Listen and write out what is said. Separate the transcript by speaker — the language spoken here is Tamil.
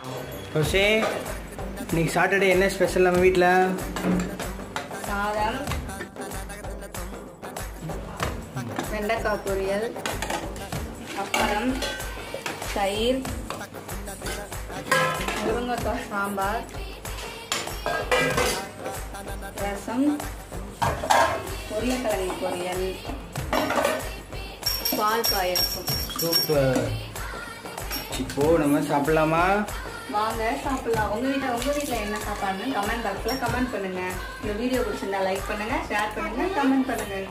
Speaker 1: ரோஷே இன்னைக்கு சாட்டர்டே என்ன ஸ்பெஷல் நம்ம வீட்டில்
Speaker 2: சாதம் வெண்டைக்காய் பொரியல் அப்பளம் தயிர் முருங்கைக்காய் சாம்பார் ரசம் உருளைக்கிழங்கு பொரியல் பால் பாயசம்
Speaker 1: சூப்பர் இப்போ நம்ம சாப்பிடலாமா
Speaker 2: வாங்க சாப்பிடலாம் உங்க வீட்டில் உங்க வீட்டில் என்ன சாப்பாடுன்னு கமெண்ட் பாக்ஸில் கமெண்ட் பண்ணுங்க இந்த வீடியோ பிடிச்சிருந்தா லைக் பண்ணுங்க ஷேர் பண்ணுங்க கமெண்ட் பண்ணுங்க